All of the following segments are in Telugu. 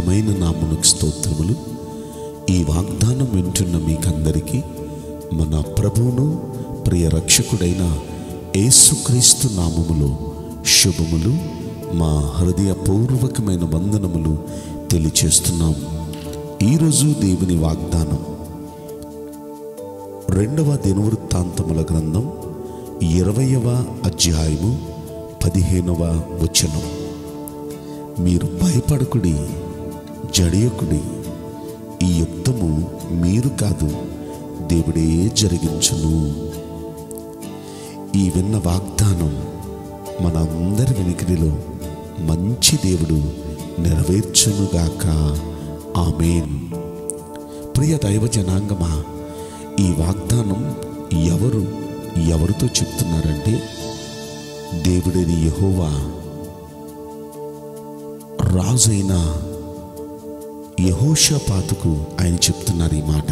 ఘనమైన నామునకు స్తోత్రములు ఈ వాగ్దానం వింటున్న మీకందరికీ మన ప్రభువును ప్రియ రక్షకుడైన యేసుక్రీస్తు నామములో శుభములు మా హృదయపూర్వకమైన వందనములు తెలియచేస్తున్నాం ఈరోజు దేవుని వాగ్దానం రెండవ దినవృత్తాంతముల గ్రంథం ఇరవయవ అధ్యాయము పదిహేనవ వచనం మీరు భయపడకుడి జడియకుడి ఈ యుద్ధము మీరు కాదు దేవుడే జరిగించును ఈ విన్న వాగ్దానం మన అందరి వెనుకడిలో మంచి దేవుడు నెరవేర్చునుగాక ఆమెన్ ప్రియ దైవ జనాంగమా ఈ వాగ్దానం ఎవరు ఎవరితో చెప్తున్నారంటే దేవుడని యహోవా రాజైన యహోషపాతుకు ఆయన చెప్తున్నారు ఈ మాట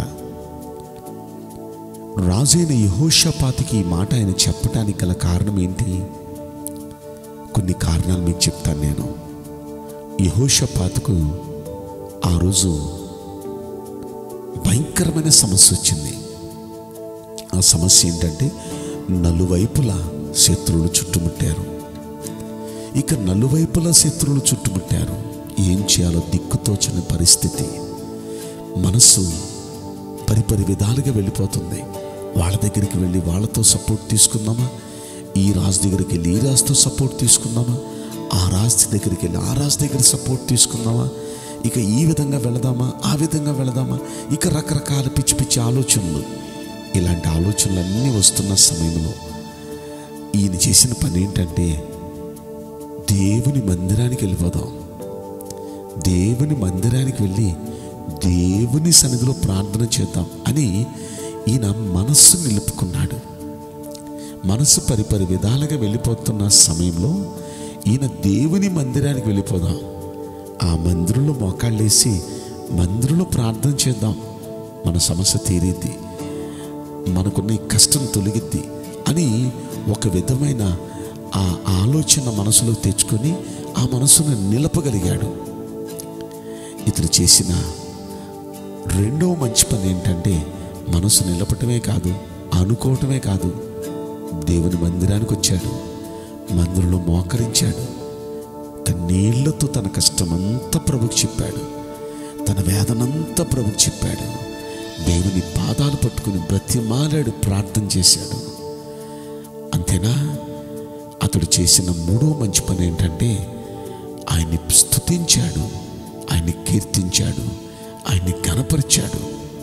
రాజైన యహోషపాతికి ఈ మాట ఆయన చెప్పడానికి గల కారణం ఏంటి కొన్ని కారణాలు మీకు చెప్తాను నేను యహోషపాతుకు ఆ రోజు భయంకరమైన సమస్య వచ్చింది ఆ సమస్య ఏంటంటే నలువైపులా శత్రువులు చుట్టుముట్టారు ఇక నలువైపులా శత్రువులు చుట్టుముట్టారు ఏం చేయాలో దిక్కుతోచని పరిస్థితి మనస్సు పరిపరి విధాలుగా వెళ్ళిపోతుంది వాళ్ళ దగ్గరికి వెళ్ళి వాళ్ళతో సపోర్ట్ తీసుకుందామా ఈ రాజు దగ్గరికి వెళ్ళి ఈ రాజుతో సపోర్ట్ తీసుకుందామా ఆ రాజు దగ్గరికి వెళ్ళి ఆ రాజు దగ్గర సపోర్ట్ తీసుకుందామా ఇక ఈ విధంగా వెళదామా ఆ విధంగా వెళదామా ఇక రకరకాల పిచ్చి పిచ్చి ఆలోచనలు ఇలాంటి ఆలోచనలన్నీ వస్తున్న సమయంలో ఈయన చేసిన పని ఏంటంటే దేవుని మందిరానికి వెళ్ళిపోదాం దేవుని మందిరానికి వెళ్ళి దేవుని సన్నిధిలో ప్రార్థన చేద్దాం అని ఈయన మనస్సు నిలుపుకున్నాడు మనస్సు పరిపరి విధాలుగా వెళ్ళిపోతున్న సమయంలో ఈయన దేవుని మందిరానికి వెళ్ళిపోదాం ఆ మందిరంలో మోకాళ్ళేసి మందిరంలో ప్రార్థన చేద్దాం మన సమస్య తీరిద్ది మనకున్న ఈ కష్టం తొలగిద్ది అని ఒక విధమైన ఆ ఆలోచన మనసులో తెచ్చుకొని ఆ మనసును నిలపగలిగాడు ఇతడు చేసిన రెండవ మంచి పని ఏంటంటే మనసు నిలపటమే కాదు అనుకోవటమే కాదు దేవుని మందిరానికి వచ్చాడు మందిరంలో మోకరించాడు కన్నీళ్లతో తన కష్టమంతా ప్రభుకి చెప్పాడు తన వేదనంతా ప్రభుకి చెప్పాడు దేవుని పాదాలు పట్టుకుని బ్రతిమాలాడు ప్రార్థన చేశాడు అంతేనా అతడు చేసిన మూడో మంచి పని ఏంటంటే ఆయన్ని స్తుతించాడు ఆయన్ని కీర్తించాడు ఆయన్ని గనపరిచాడు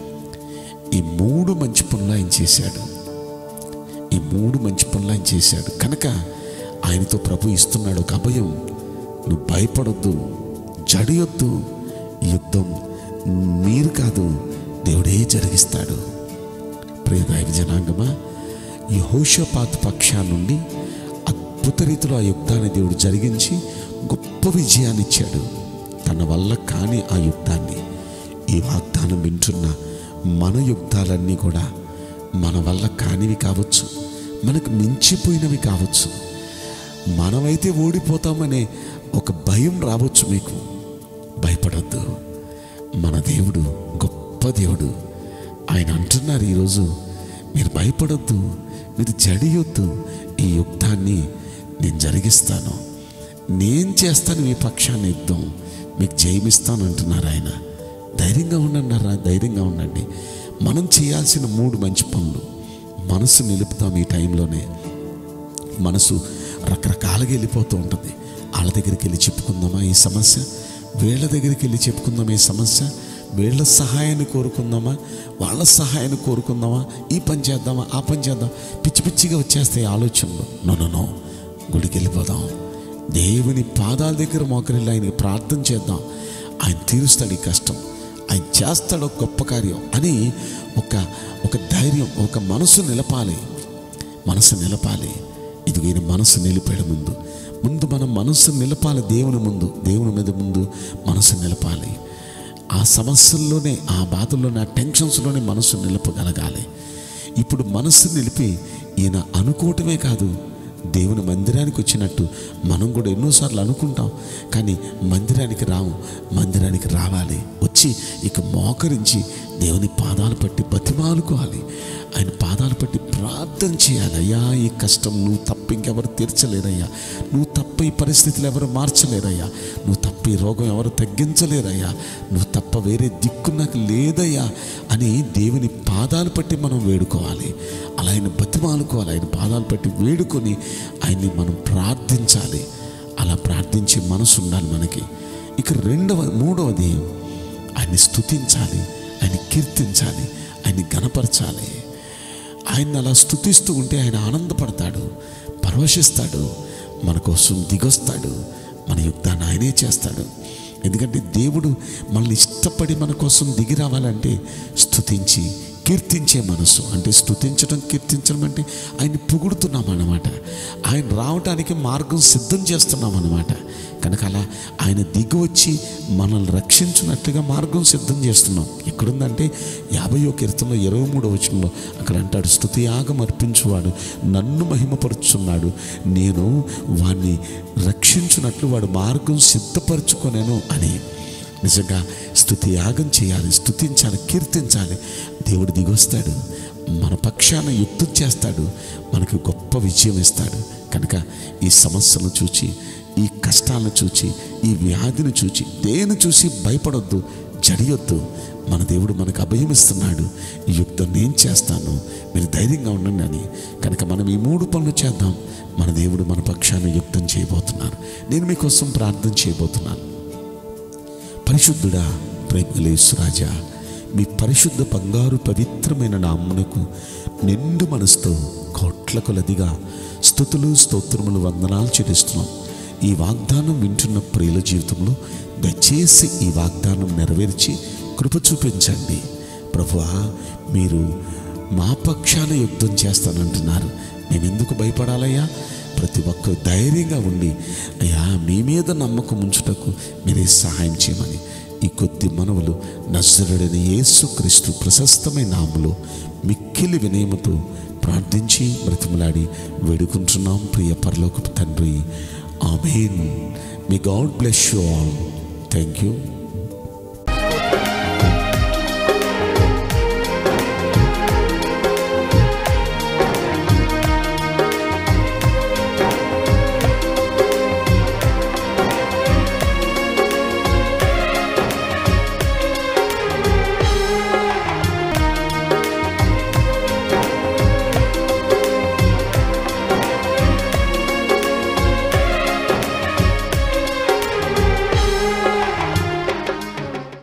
ఈ మూడు మంచి పనులు ఆయన చేశాడు ఈ మూడు మంచి పనులు ఆయన చేశాడు కనుక ఆయనతో ప్రభు ఇస్తున్నాడు ఒక అభయం నువ్వు భయపడొద్దు జడియొద్దు ఈ యుద్ధం మీరు కాదు దేవుడే జరిగిస్తాడు ప్రియదాయ జనాంగమా ఈ హోషపాత్ పక్షా నుండి అద్భుత రీతిలో ఆ యుద్ధాన్ని దేవుడు జరిగించి గొప్ప విజయాన్ని ఇచ్చాడు తన వల్ల కాని ఆ యుద్ధాన్ని ఈ వాగ్దానం వింటున్న మన యుద్ధాలన్నీ కూడా మన వల్ల కానివి కావచ్చు మనకు మించిపోయినవి కావచ్చు మనమైతే ఓడిపోతామనే ఒక భయం రావచ్చు మీకు భయపడద్దు మన దేవుడు గొప్ప దేవుడు ఆయన అంటున్నారు ఈరోజు మీరు భయపడొద్దు మీరు జడియొద్దు ఈ యుద్ధాన్ని నేను జరిగిస్తాను నేను చేస్తాను మీ పక్షాన్ని యుద్ధం మీకు జయమిస్తాను అంటున్నారు ఆయన ధైర్యంగా ఉండండి ధైర్యంగా ఉండండి మనం చేయాల్సిన మూడు మంచి పనులు మనసు నిలుపుతాం ఈ టైంలోనే మనసు రకరకాలుగా వెళ్ళిపోతూ ఉంటుంది వాళ్ళ దగ్గరికి వెళ్ళి చెప్పుకుందామా ఈ సమస్య వీళ్ళ దగ్గరికి వెళ్ళి చెప్పుకుందామా ఈ సమస్య వీళ్ళ సహాయాన్ని కోరుకుందామా వాళ్ళ సహాయాన్ని కోరుకుందామా ఈ పని చేద్దామా ఆ పని చేద్దాం పిచ్చి పిచ్చిగా వచ్చేస్తాయి ఆలోచనలు నో నో నో గుడికి వెళ్ళిపోదాం దేవుని పాదాల దగ్గర మోకరిల్లి ఆయనకి ప్రార్థన చేద్దాం ఆయన తీరుస్తాడు ఈ కష్టం ఆయన చేస్తాడు ఒక గొప్ప కార్యం అని ఒక ఒక ధైర్యం ఒక మనసు నిలపాలి మనసు నిలపాలి ఇదిగో ఈయన మనసు నిలిపాడు ముందు ముందు మనం మనసు నిలపాలి దేవుని ముందు దేవుని మీద ముందు మనసు నిలపాలి ఆ సమస్యల్లోనే ఆ బాధల్లోనే ఆ టెన్షన్స్లోనే మనసు నిలపగలగాలి ఇప్పుడు మనసు నిలిపి ఈయన అనుకోవటమే కాదు దేవుని మందిరానికి వచ్చినట్టు మనం కూడా ఎన్నోసార్లు అనుకుంటాం కానీ మందిరానికి రాము మందిరానికి రావాలి వచ్చి ఇక మోకరించి దేవుని పాదాలు పట్టి బతిమాలుకోవాలి ఆయన పాదాలు పట్టి ప్రార్థన చేయాలి అయ్యా ఈ కష్టం నువ్వు తప్ప ఇంకెవరు తీర్చలేరయ్యా నువ్వు తప్ప ఈ పరిస్థితులు ఎవరు మార్చలేరయ్యా నువ్వు తప్ప ఈ రోగం ఎవరు తగ్గించలేరయ్యా నువ్వు తప్ప వేరే దిక్కు నాకు లేదయ్యా అని దేవుని పాదాలు పట్టి మనం వేడుకోవాలి అలా ఆయన బతిమాలుకోవాలి ఆయన పాదాలు పట్టి వేడుకొని ఆయన్ని మనం ప్రార్థించాలి అలా ప్రార్థించే మనసు ఉండాలి మనకి ఇక రెండవ మూడవది ఆయన్ని స్తుతించాలి ఆయన కీర్తించాలి ఆయన్ని గణపరచాలి ఆయన్ని అలా స్తుతిస్తూ ఉంటే ఆయన ఆనందపడతాడు పరవశిస్తాడు మన కోసం దిగొస్తాడు మన యుద్ధాన్ని ఆయనే చేస్తాడు ఎందుకంటే దేవుడు మనల్ని ఇష్టపడి మన కోసం దిగి రావాలంటే స్తుతించి కీర్తించే మనసు అంటే స్తుతించడం కీర్తించడం అంటే ఆయన్ని పొగుడుతున్నాం అన్నమాట ఆయన రావటానికి మార్గం సిద్ధం చేస్తున్నాం అన్నమాట కనుక అలా ఆయన దిగి వచ్చి మనల్ని రక్షించినట్లుగా మార్గం సిద్ధం చేస్తున్నాం ఎక్కడుందంటే యాభయో కీర్తనలో ఇరవై మూడో వచనంలో అక్కడ అంటాడు స్తుతి యాగం అర్పించువాడు నన్ను మహిమపరుచున్నాడు నేను వాణ్ణి రక్షించున్నట్లు వాడు మార్గం సిద్ధపరచుకొనేను అని నిజంగా స్తుతి యాగం చేయాలి స్తుతించాలి కీర్తించాలి దేవుడు దిగొస్తాడు మన పక్షాన యుద్ధం చేస్తాడు మనకు గొప్ప విజయం ఇస్తాడు కనుక ఈ సమస్యలను చూచి ఈ కష్టాలను చూచి ఈ వ్యాధిని చూచి దేని చూసి భయపడొద్దు జడియొద్దు మన దేవుడు మనకు అభయమిస్తున్నాడు ఈ యుద్ధం నేను చేస్తాను మీరు ధైర్యంగా ఉండండి అని కనుక మనం ఈ మూడు పనులు చేద్దాం మన దేవుడు మన పక్షాన యుద్ధం చేయబోతున్నారు నేను మీకోసం ప్రార్థన చేయబోతున్నాను పరిశుద్ధుడా ప్రేమలేసురాజా మీ పరిశుద్ధ బంగారు పవిత్రమైన నామ్మునకు నిండు మనసుతో కోట్ల కొలదిగా స్థుతులు స్తోత్రములు వందనాలు చెల్లిస్తున్నాం ఈ వాగ్దానం వింటున్న ప్రియుల జీవితంలో దయచేసి ఈ వాగ్దానం నెరవేర్చి కృప చూపించండి ప్రభువా మీరు మా పక్షాన యుద్ధం చేస్తానంటున్నారు నేను ఎందుకు భయపడాలయ్యా ప్రతి ఒక్కరు ధైర్యంగా ఉండి అయ్యా మీ మీద నమ్మకం ఉంచుటకు మీరే సహాయం చేయమని ఈ కొద్ది మనవులు నజరుడైన యేసుక్రీస్తు ప్రశస్తమైన నామలో మిక్కిలి వినయముతో ప్రార్థించి బ్రతిమలాడి వేడుకుంటున్నాం ప్రియ పరలోకపు తండ్రి ఆమెన్ మీ God bless you all thank you